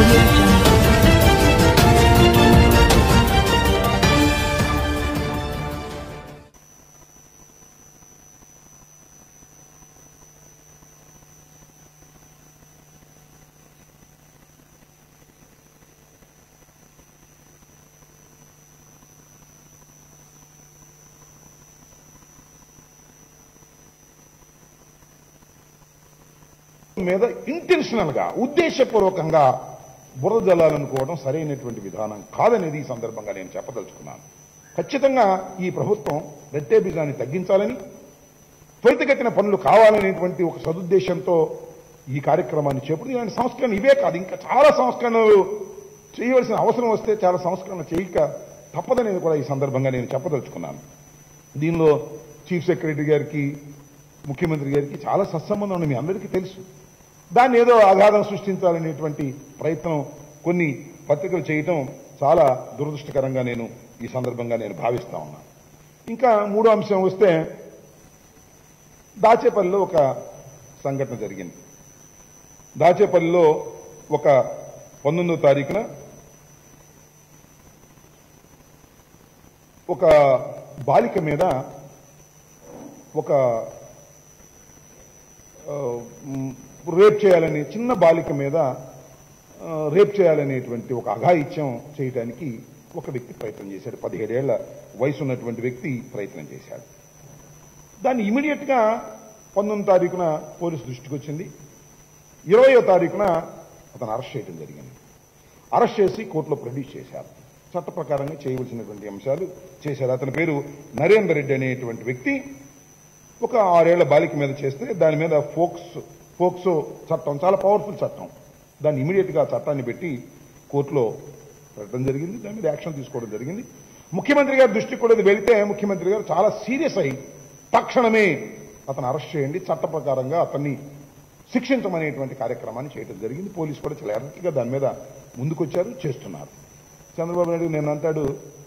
audio jungle. మీద intentional గా ఉద్దేశపూర్వకంగా బురద జల్లాలనుకోవడం సరైనటువంటి విధానం కాదనేది ఈ సందర్భంగా నేను చెప్పదలుచుకున్నాను ఖచ్చితంగా ఈ ప్రభుత్వం రెట్టేబిజాన్ని తగ్గించాలని త్వరితగతిన పనులు కావాలనేటువంటి ఒక సదుద్దేశంతో ఈ కార్యక్రమాన్ని చేపట్టి ఇలాంటి సంస్కరణ ఇవే కాదు ఇంకా చాలా సంస్కరణలు చేయవలసిన అవసరం వస్తే చాలా సంస్కరణ చేయక తప్పదనేది కూడా ఈ సందర్భంగా నేను చెప్పదలుచుకున్నాను దీనిలో చీఫ్ సెక్రటరీ గారికి ముఖ్యమంత్రి గారికి చాలా సత్సంబంధం ఉంది మీ అందరికీ తెలుసు దాన్ని ఏదో అగాధం సృష్టించాలనేటువంటి ప్రయత్నం కొన్ని పత్రికలు చేయటం చాలా దురదృష్టకరంగా నేను ఈ సందర్భంగా నేను భావిస్తా ఉన్నాను ఇంకా మూడో అంశం వస్తే దాచేపల్లిలో ఒక సంఘటన జరిగింది దాచేపల్లిలో ఒక పంతొమ్మిదో తారీఖున ఒక బాలిక మీద ఒక ఆ, మ్, రేప్ చేయాలని చిన్న బాలిక మీద ఆ, రేప్ చేయాలనేటువంటి ఒక అఘాయిత్యం చేయడానికి ఒక వ్యక్తి ప్రయత్నం చేశాడు పదిహేడేళ్ల వయసు ఉన్నటువంటి వ్యక్తి ప్రయత్నం చేశాడు దాన్ని ఇమీడియట్ గా పంతొమ్మిది తారీఖున పోలీసు దృష్టికి వచ్చింది ఇరవయో తారీఖున అతను అరెస్ట్ చేయడం జరిగింది అరెస్ట్ చేసి కోర్టులో ప్రొడ్యూస్ చేశారు చట్ట ప్రకారంగా చేయవలసినటువంటి అంశాలు చేశారు అతని పేరు నరేందర్ రెడ్డి అనేటువంటి వ్యక్తి ఒక ఆరేళ్ల బాలిక మీద చేస్తే దాని మీద ఫోక్స్ ఫోక్సో చట్టం చాలా పవర్ఫుల్ చట్టం దాన్ని ఇమీడియట్ గా ఆ చట్టాన్ని పెట్టి కోర్టులో పెట్టడం జరిగింది దాని మీద యాక్షన్ తీసుకోవడం జరిగింది ముఖ్యమంత్రి గారి దృష్టికి కూడా ఇది వెళితే ముఖ్యమంత్రి గారు చాలా సీరియస్ అయి తక్షణమే అతను అరెస్ట్ చేయండి చట్ట ప్రకారంగా అతన్ని శిక్షించమనేటువంటి కార్యక్రమాన్ని చేయడం జరిగింది పోలీసు కూడా చాలా ఎర్రగా దాని మీద ముందుకొచ్చారు చేస్తున్నారు చంద్రబాబు నాయుడు నేను అంటాడు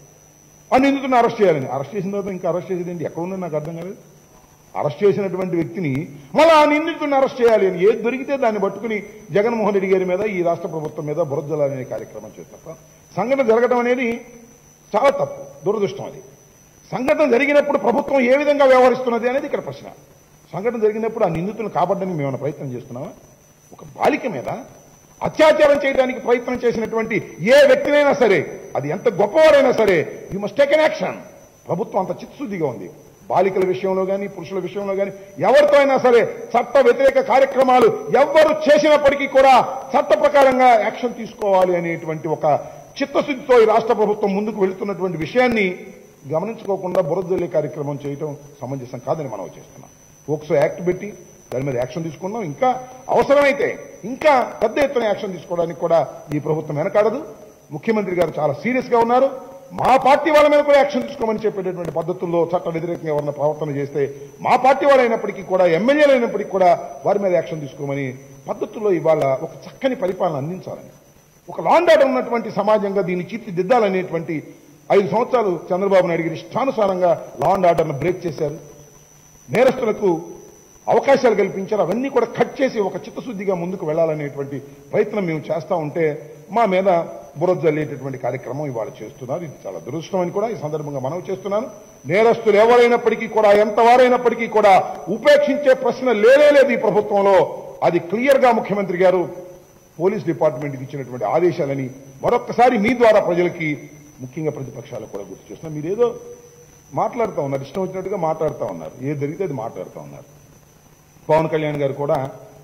ఆ నిందితుడిని అరెస్ట్ చేయాలని అరెస్ట్ చేసిన తర్వాత ఇంకా అరెస్ట్ చేసేది ఏంటి ఎక్కడ ఉందని నాకు అర్థం కాలేదు అరెస్ట్ చేసినటువంటి వ్యక్తిని మళ్ళీ ఆ నిందితుడిని అరెస్ట్ చేయాలి అని ఏది దొరికితే దాన్ని పట్టుకుని జగన్మోహన్ రెడ్డి గారి మీద ఈ రాష్ట్ర ప్రభుత్వం మీద బురద అనే కార్యక్రమం చేస్తారు సంఘటన జరగడం అనేది చాలా తప్పు దురదృష్టం అది సంఘటన జరిగినప్పుడు ప్రభుత్వం ఏ విధంగా వ్యవహరిస్తున్నది అనేది ఇక్కడ ప్రశ్న సంఘటన జరిగినప్పుడు ఆ నిందితులను కాపాడడానికి మేము ప్రయత్నం చేస్తున్నామా ఒక బాలిక మీద అత్యాచారం చేయడానికి ప్రయత్నం చేసినటువంటి ఏ వ్యక్తినైనా సరే అది ఎంత గొప్పవారైనా సరే you must take an action ప్రభుత్వం అంత చిత్తశుద్ధిగా ఉంది బాలికల విషయంలో కానీ పురుషుల విషయంలో కానీ ఎవరితో అయినా సరే చట్ట వ్యతిరేక కార్యక్రమాలు ఎవ్వరు చేసినప్పటికీ కూడా చట్ట ప్రకారంగా యాక్షన్ తీసుకోవాలి అనేటువంటి ఒక చిత్తశుద్ధితో ఈ రాష్ట్ర ప్రభుత్వం ముందుకు వెళుతున్నటువంటి విషయాన్ని గమనించుకోకుండా బురదల్లి కార్యక్రమం చేయటం సమంజసం కాదని మనం చేస్తున్నాం పోక్సో యాక్ట్ పెట్టి దాని మీద యాక్షన్ తీసుకున్నాం ఇంకా అవసరమైతే ఇంకా పెద్ద ఎత్తున యాక్షన్ తీసుకోవడానికి కూడా ఈ ప్రభుత్వం వెనకాడదు ముఖ్యమంత్రి గారు చాలా సీరియస్ గా ఉన్నారు మా పార్టీ వాళ్ళ మీద కూడా యాక్షన్ తీసుకోమని చెప్పేటటువంటి పద్ధతుల్లో చట్ట వ్యతిరేకంగా ఎవరైనా ప్రవర్తన చేస్తే మా పార్టీ వాళ్ళైనప్పటికీ కూడా ఎమ్మెల్యేలు అయినప్పటికీ కూడా వారి మీద యాక్షన్ తీసుకోమని పద్ధతుల్లో ఇవాళ ఒక చక్కని పరిపాలన అందించాలని ఒక లాండ్ ఆర్డర్ ఉన్నటువంటి సమాజంగా దీన్ని తీర్చిదిద్దాలనేటువంటి ఐదు సంవత్సరాలు చంద్రబాబు నాయుడు గారి ఇష్టానుసారంగా లాండ్ ఆర్డర్ను బ్రేక్ చేశారు నేరస్తులకు అవకాశాలు కల్పించారు అవన్నీ కూడా కట్ చేసి ఒక చిత్తశుద్ధిగా ముందుకు వెళ్లాలనేటువంటి ప్రయత్నం మేము చేస్తా ఉంటే మా మీద బురద జల్లేటటువంటి కార్యక్రమం ఇవాళ చేస్తున్నారు ఇది చాలా దురదృష్టం అని కూడా ఈ సందర్భంగా మనవి చేస్తున్నాను నేరస్తులు ఎవరైనప్పటికీ కూడా ఎంతవారైనప్పటికీ కూడా ఉపేక్షించే ప్రశ్న లేనే లేదు ఈ ప్రభుత్వంలో అది క్లియర్ గా ముఖ్యమంత్రి గారు పోలీస్ డిపార్ట్మెంట్కి ఇచ్చినటువంటి ఆదేశాలని మరొక్కసారి మీ ద్వారా ప్రజలకి ముఖ్యంగా ప్రతిపక్షాలకు కూడా గుర్తు చేస్తున్నా మీరేదో మాట్లాడుతూ ఉన్నారు ఇష్టం వచ్చినట్టుగా మాట్లాడుతూ ఉన్నారు ఏది జరిగితే అది మాట్లాడుతూ ఉన్నారు పవన్ కళ్యాణ్ గారు కూడా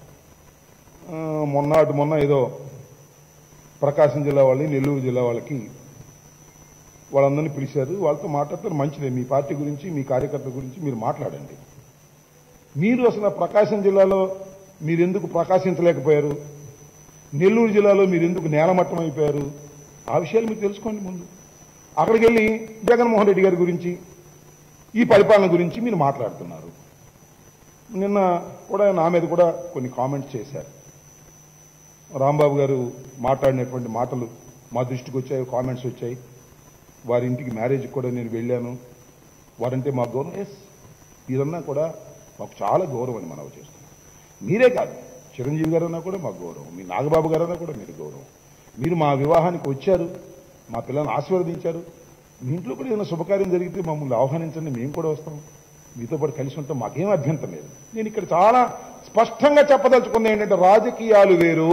ఆ, మొన్న అటు మొన్న ఏదో ప్రకాశం జిల్లా వాళ్ళని నెల్లూరు జిల్లా వాళ్ళకి వాళ్ళందరినీ పిలిచారు వాళ్ళతో మాట్లాడతారు మంచిదే మీ పార్టీ గురించి మీ కార్యకర్తల గురించి మీరు మాట్లాడండి మీరు అసలు ఆ ప్రకాశం జిల్లాలో మీరు ఎందుకు ప్రకాశించలేకపోయారు నెల్లూరు జిల్లాలో మీరు ఎందుకు నేలమట్టం అయిపోయారు ఆ విషయాలు మీరు తెలుసుకోండి ముందు అక్కడికి వెళ్ళి జగన్మోహన్ రెడ్డి గారి గురించి ఈ పరిపాలన గురించి మీరు మాట్లాడుతున్నారు నిన్న కూడా నా మీద కూడా కొన్ని కామెంట్స్ చేశారు రాంబాబు గారు మాట్లాడినటువంటి మాటలు మా దృష్టికి వచ్చాయి కామెంట్స్ వచ్చాయి వారి ఇంటికి మ్యారేజ్ కూడా నేను వెళ్ళాను వారంటే మా గౌరవం ఎస్ ఇదన్నా కూడా మాకు చాలా గౌరవం అని మనవి చేస్తున్నాం మీరే కాదు చిరంజీవి గారన్నా కూడా మాకు గౌరవం మీ నాగబాబు గారన్నా కూడా మీరు గౌరవం మీరు మా వివాహానికి వచ్చారు మా పిల్లల్ని ఆశీర్వదించారు మీ ఇంట్లో కూడా ఏదైనా శుభకార్యం జరిగితే మమ్మల్ని ఆహ్వానించండి మేము కూడా వస్తాం మీతో పాటు కలిసి ఉంటాం మాకేం అభ్యంతరం లేదు నేను ఇక్కడ చాలా స్పష్టంగా చెప్పదలుచుకుంది ఏంటంటే రాజకీయాలు వేరు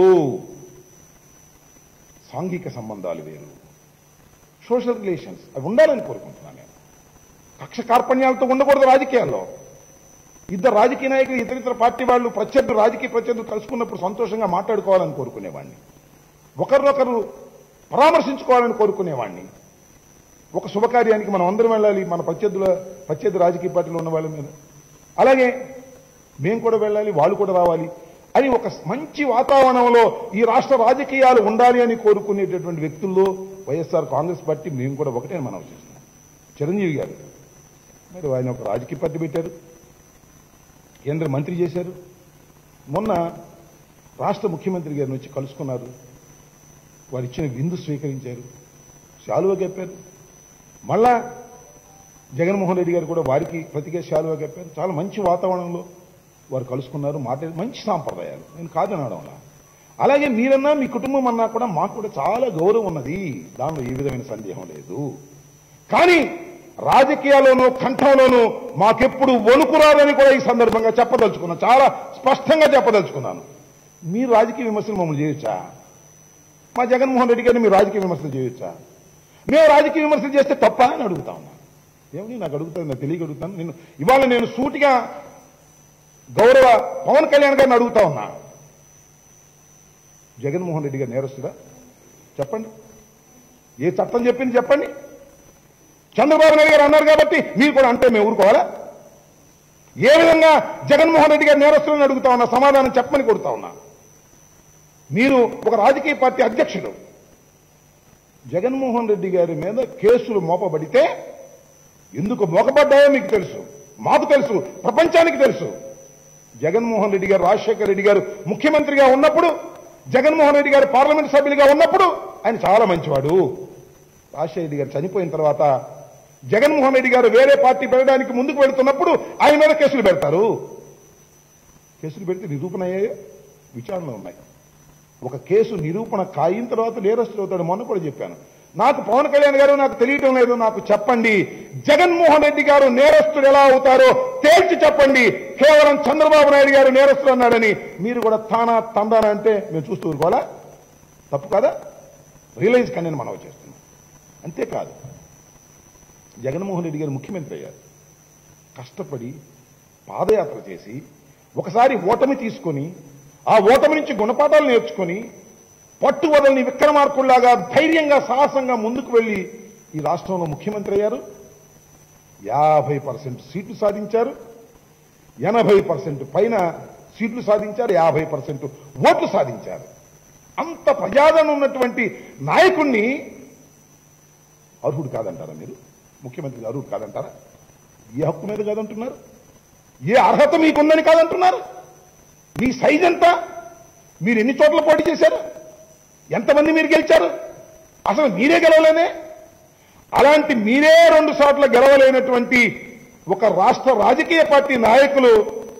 సాంఘిక సంబంధాలు వేరు సోషల్ రిలేషన్స్ అవి ఉండాలని కోరుకుంటున్నాను నేను కక్ష కార్పణ్యాలతో ఉండకూడదు రాజకీయాల్లో ఇద్దరు రాజకీయ నాయకులు ఇతర ఇతర పార్టీ వాళ్ళు ప్రత్యర్థులు రాజకీయ ప్రత్యర్థులు కలుసుకున్నప్పుడు సంతోషంగా మాట్లాడుకోవాలని కోరుకునేవాడిని ఒకరినొకరు పరామర్శించుకోవాలని కోరుకునేవాడిని ఒక శుభకార్యానికి మనం అందరం వెళ్ళాలి మన ప్రత్యర్థుల ప్రత్యర్థి రాజకీయ పార్టీలో ఉన్న వాళ్ళ మీద అలాగే మేము కూడా వెళ్ళాలి వాళ్ళు కూడా రావాలి అని ఒక మంచి వాతావరణంలో ఈ రాష్ట్ర రాజకీయాలు ఉండాలి అని కోరుకునేటటువంటి వ్యక్తుల్లో వైఎస్ఆర్ కాంగ్రెస్ పార్టీ మేము కూడా ఒకటే మనం చేస్తున్నాం చిరంజీవి గారు మరి ఆయన ఒక రాజకీయ పార్టీ పెట్టారు కేంద్ర మంత్రి చేశారు మొన్న రాష్ట్ర ముఖ్యమంత్రి గారిని వచ్చి కలుసుకున్నారు వారు ఇచ్చిన విందు స్వీకరించారు శాలువ కప్పారు మళ్ళా జగన్మోహన్ రెడ్డి గారు కూడా వారికి ప్రతిగా శాలువ కప్పారు చాలా మంచి వాతావరణంలో వారు కలుసుకున్నారు మాట్లాడి మంచి సాంప్రదాయాలు నేను కాదనడంలా అలాగే మీరన్నా మీ కుటుంబం అన్నా కూడా మాకు కూడా చాలా గౌరవం ఉన్నది దానిలో ఏ విధమైన సందేహం లేదు కానీ రాజకీయాల్లోనూ కంఠంలోనూ మాకెప్పుడు వణుకు రాదని కూడా ఈ సందర్భంగా చెప్పదలుచుకున్నాను చాలా స్పష్టంగా చెప్పదలుచుకున్నాను మీరు రాజకీయ విమర్శలు మమ్మల్ని చేయొచ్చా మా జగన్మోహన్ రెడ్డి గారిని మీరు రాజకీయ విమర్శలు చేయొచ్చా మేము రాజకీయ విమర్శలు చేస్తే తప్ప అని అడుగుతా ఉన్నా ఏమని నాకు అడుగుతాను నాకు తెలియక అడుగుతాను నేను ఇవాళ నేను సూటిగా గౌరవ పవన్ కళ్యాణ్ గారిని అడుగుతా ఉన్నా జగన్మోహన్ రెడ్డి గారు నేరస్తుడా చెప్పండి ఏ చట్టం చెప్పింది చెప్పండి చంద్రబాబు నాయుడు గారు అన్నారు కాబట్టి మీరు కూడా అంటే మేము ఊరుకోవాలా ఏ విధంగా జగన్మోహన్ రెడ్డి గారు నేరస్తులను అడుగుతా ఉన్నా సమాధానం చెప్పమని కొడుతా ఉన్నా మీరు ఒక రాజకీయ పార్టీ అధ్యక్షుడు జగన్మోహన్ రెడ్డి గారి మీద కేసులు మోపబడితే ఎందుకు మోపబడ్డాయో మీకు తెలుసు మాకు తెలుసు ప్రపంచానికి తెలుసు జగన్మోహన్ రెడ్డి గారు రాజశేఖర రెడ్డి గారు ముఖ్యమంత్రిగా ఉన్నప్పుడు జగన్మోహన్ రెడ్డి గారు పార్లమెంట్ సభ్యులుగా ఉన్నప్పుడు ఆయన చాలా మంచివాడు రాజశేఖర రెడ్డి గారు చనిపోయిన తర్వాత జగన్మోహన్ రెడ్డి గారు వేరే పార్టీ పెట్టడానికి ముందుకు వెళుతున్నప్పుడు ఆయన మీద కేసులు పెడతారు కేసులు పెడితే నిరూపణ అయ్యాయో విచారణలు ఉన్నాయి ఒక కేసు నిరూపణ కాయిన తర్వాత నేరస్తులు అవుతాడు మొన్న కూడా చెప్పాను నాకు పవన్ కళ్యాణ్ గారు నాకు తెలియటం లేదు నాకు చెప్పండి జగన్మోహన్ రెడ్డి గారు నేరస్తుడు ఎలా అవుతారో తేల్చి చెప్పండి కేవలం చంద్రబాబు నాయుడు గారు నేరస్తుడు అన్నాడని మీరు కూడా తానా తందానా అంటే మేము చూస్తూ ఊరుకోవాలా తప్పు కదా రియలైజ్ కానీ నేను మనవి చేస్తున్నాం అంతేకాదు జగన్మోహన్ రెడ్డి గారు ముఖ్యమంత్రి అయ్యారు కష్టపడి పాదయాత్ర చేసి ఒకసారి ఓటమి తీసుకొని ఆ ఓటమి నుంచి గుణపాఠాలు నేర్చుకొని పట్టు వదలని విక్రమార్కుల్లాగా ధైర్యంగా సాహసంగా ముందుకు వెళ్లి ఈ రాష్ట్రంలో ముఖ్యమంత్రి అయ్యారు యాభై పర్సెంట్ సీట్లు సాధించారు ఎనభై పర్సెంట్ పైన సీట్లు సాధించారు యాభై పర్సెంట్ ఓట్లు సాధించారు అంత ప్రజాదరణ ఉన్నటువంటి నాయకుణ్ణి అర్హుడు కాదంటారా మీరు ముఖ్యమంత్రి అర్హుడు కాదంటారా ఏ హక్కు మీద కాదంటున్నారు ఏ అర్హత మీకుందని కాదంటున్నారు మీ సైజ్ ఎంత మీరు ఎన్ని చోట్ల పోటీ చేశారు ఎంతమంది మీరు గెలిచారు అసలు మీరే గెలవలేనే అలాంటి మీరే రెండు చోట్ల గెలవలేనటువంటి ఒక రాష్ట్ర రాజకీయ పార్టీ నాయకులు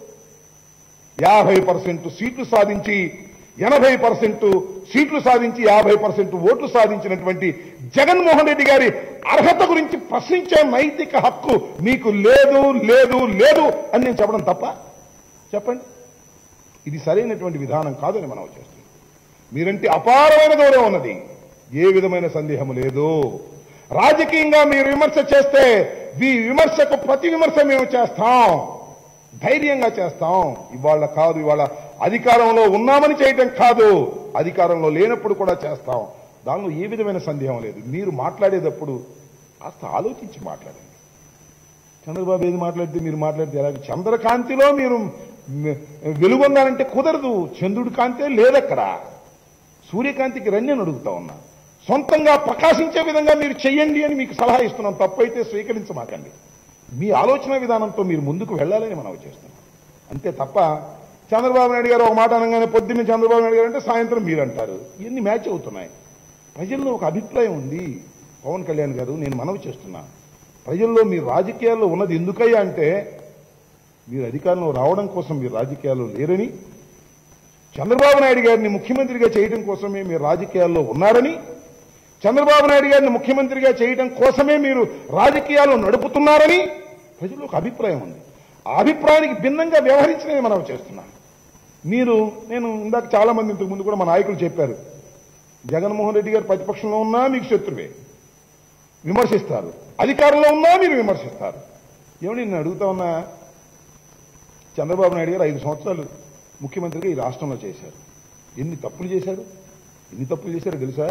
యాభై పర్సెంట్ సీట్లు సాధించి ఎనభై పర్సెంట్ సీట్లు సాధించి యాభై పర్సెంట్ ఓట్లు సాధించినటువంటి జగన్మోహన్ రెడ్డి గారి అర్హత గురించి ప్రశ్నించే నైతిక హక్కు మీకు లేదు లేదు లేదు అని నేను చెప్పడం తప్ప చెప్పండి ఇది సరైనటువంటి విధానం కాదని మనం చేస్తున్నాం మీరంటే అపారమైన గౌరవం ఉన్నది ఏ విధమైన సందేహం లేదు రాజకీయంగా మీరు విమర్శ చేస్తే ఈ విమర్శకు ప్రతి విమర్శ మేము చేస్తాం ధైర్యంగా చేస్తాం ఇవాళ కాదు ఇవాళ అధికారంలో ఉన్నామని చేయటం కాదు అధికారంలో లేనప్పుడు కూడా చేస్తాం దానిలో ఏ విధమైన సందేహం లేదు మీరు మాట్లాడేటప్పుడు కాస్త ఆలోచించి మాట్లాడండి చంద్రబాబు ఏది మాట్లాడితే మీరు మాట్లాడితే ఎలా చంద్రకాంతిలో మీరు మ్, వెలుగొందాలంటే కుదరదు చంద్రుడి కాంతే లేదక్కడ సూర్యకాంతికి రండి అని అడుగుతా ఉన్నా సొంతంగా ప్రకాశించే విధంగా మీరు చెయ్యండి అని మీకు సలహా ఇస్తున్నాం తప్పైతే స్వీకరించమాకండి మీ ఆలోచన విధానంతో మీరు ముందుకు వెళ్ళాలని మనం చేస్తున్నాం అంతే తప్ప చంద్రబాబు నాయుడు గారు ఒక మాట అనగానే పొద్దున్నే చంద్రబాబు నాయుడు గారు అంటే సాయంత్రం మీరు అంటారు ఇవన్నీ మ్యాచ్ అవుతున్నాయి ప్రజల్లో ఒక అభిప్రాయం ఉంది పవన్ కళ్యాణ్ గారు నేను మనవి చేస్తున్నా ప్రజల్లో మీరు రాజకీయాల్లో ఉన్నది ఎందుకయ్యా అంటే మీరు అధికారంలో రావడం కోసం మీరు రాజకీయాల్లో లేరని చంద్రబాబు నాయుడు గారిని ముఖ్యమంత్రిగా చేయడం కోసమే మీరు రాజకీయాల్లో ఉన్నారని చంద్రబాబు నాయుడు గారిని ముఖ్యమంత్రిగా చేయడం కోసమే మీరు రాజకీయాలు నడుపుతున్నారని ప్రజలకు ఒక అభిప్రాయం ఉంది ఆ అభిప్రాయానికి భిన్నంగా వ్యవహరించినది మనం చేస్తున్నాం మీరు నేను ఇందాక చాలా మంది ఇంతకు ముందు కూడా మా నాయకులు చెప్పారు జగన్మోహన్ రెడ్డి గారు ప్రతిపక్షంలో ఉన్నా మీకు శత్రువే విమర్శిస్తారు అధికారంలో ఉన్నా మీరు విమర్శిస్తారు ఏమని నేను అడుగుతా ఉన్నా చంద్రబాబు నాయుడు గారు ఐదు సంవత్సరాలు ముఖ్యమంత్రిగా ఈ రాష్ట్రంలో చేశారు ఎన్ని తప్పులు చేశారు ఎన్ని తప్పులు చేశారు తెలుసా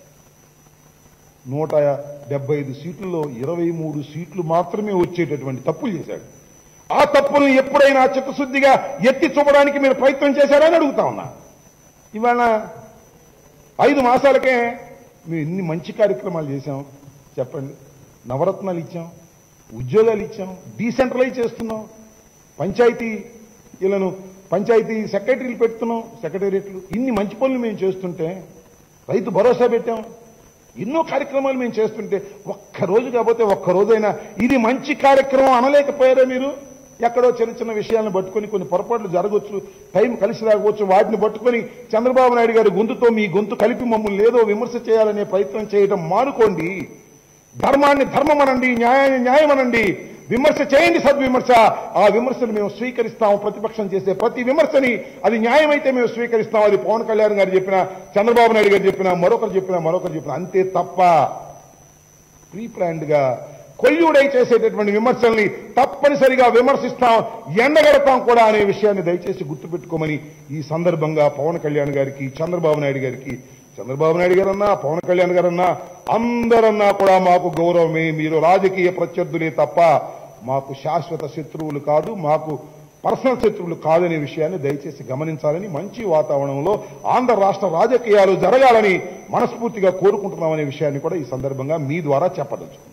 నూట డెబ్బై ఐదు సీట్లలో ఇరవై మూడు సీట్లు మాత్రమే వచ్చేటటువంటి తప్పులు చేశాడు ఆ తప్పులను ఎప్పుడైనా చిత్తశుద్ధిగా ఎత్తి చూపడానికి మీరు ప్రయత్నం చేశారని అడుగుతా ఉన్నా ఇవాళ ఐదు మాసాలకే మేము ఎన్ని మంచి కార్యక్రమాలు చేశాం చెప్పండి నవరత్నాలు ఇచ్చాం ఉద్యోగాలు ఇచ్చాం డీసెంట్రలైజ్ చేస్తున్నాం పంచాయతీ వీళ్ళను పంచాయతీ సెక్రటరీలు పెడుతున్నాం సెక్రటేరియట్లు ఇన్ని మంచి పనులు మేము చేస్తుంటే రైతు భరోసా పెట్టాం ఎన్నో కార్యక్రమాలు మేము చేస్తుంటే ఒక్క రోజు కాకపోతే ఒక్క రోజైనా ఇది మంచి కార్యక్రమం అనలేకపోయారా మీరు ఎక్కడో చిన్న చిన్న విషయాలను పట్టుకొని కొన్ని పొరపాట్లు జరగవచ్చు టైం కలిసి రాకపోవచ్చు వాటిని పట్టుకొని చంద్రబాబు నాయుడు గారి గొంతుతో మీ గొంతు కలిపి మమ్మల్ని ఏదో విమర్శ చేయాలనే ప్రయత్నం చేయడం మానుకోండి ధర్మాన్ని ధర్మం అనండి న్యాయాన్ని న్యాయం అనండి విమర్శ చేయండి సద్విమర్శ ఆ విమర్శను మేము స్వీకరిస్తాం ప్రతిపక్షం చేసే ప్రతి విమర్శని అది న్యాయమైతే మేము స్వీకరిస్తాం అది పవన్ కళ్యాణ్ గారు చెప్పిన చంద్రబాబు నాయుడు గారు చెప్పిన మరొకరు చెప్పిన మరొకరు చెప్పిన అంతే తప్ప ప్రీ ప్లాన్డ్ గా కొల్యూడై చేసేటటువంటి విమర్శల్ని తప్పనిసరిగా విమర్శిస్తాం ఎండగడతాం కూడా అనే విషయాన్ని దయచేసి గుర్తుపెట్టుకోమని ఈ సందర్భంగా పవన్ కళ్యాణ్ గారికి చంద్రబాబు నాయుడు గారికి చంద్రబాబు నాయుడు గారన్నా పవన్ కళ్యాణ్ గారన్నా అందరన్నా కూడా మాకు గౌరవమే మీరు రాజకీయ ప్రత్యర్థులే తప్ప మాకు శాశ్వత శత్రువులు కాదు మాకు పర్సనల్ శత్రువులు కాదనే విషయాన్ని దయచేసి గమనించాలని మంచి వాతావరణంలో ఆంధ్ర రాష్ట్ర రాజకీయాలు జరగాలని మనస్ఫూర్తిగా కోరుకుంటున్నామనే విషయాన్ని కూడా ఈ సందర్భంగా మీ ద్వారా చెప్పదలుచుకున్నాను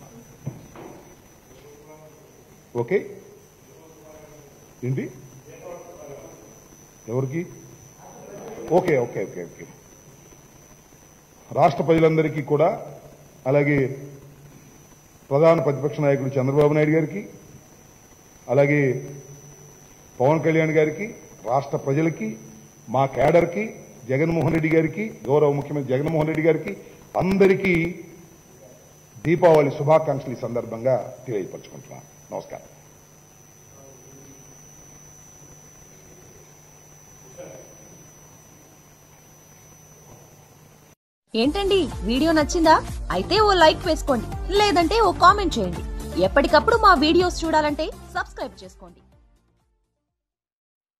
ఓకే ఏంటి ఎవరికి ఓకే ఓకే ఓకే ఓకే రాష్ట్ర ప్రజలందరికీ కూడా అలాగే ప్రధాన ప్రతిపక్ష నాయకుడు చంద్రబాబు నాయుడు గారికి అలాగే పవన్ కళ్యాణ్ గారికి రాష్ట్ర ప్రజలకి మా కేడర్కి జగన్మోహన్ రెడ్డి గారికి గౌరవ ముఖ్యమంత్రి జగన్మోహన్ రెడ్డి గారికి అందరికీ దీపావళి శుభాకాంక్షలు ఈ సందర్భంగా తెలియపరచుకుంటున్నాను నమస్కారం ఏంటండి వీడియో నచ్చిందా అయితే ఓ లైక్ వేసుకోండి లేదంటే ఓ కామెంట్ చేయండి ఎప్పటికప్పుడు మా వీడియోస్ చూడాలంటే సబ్స్క్రైబ్ చేసుకోండి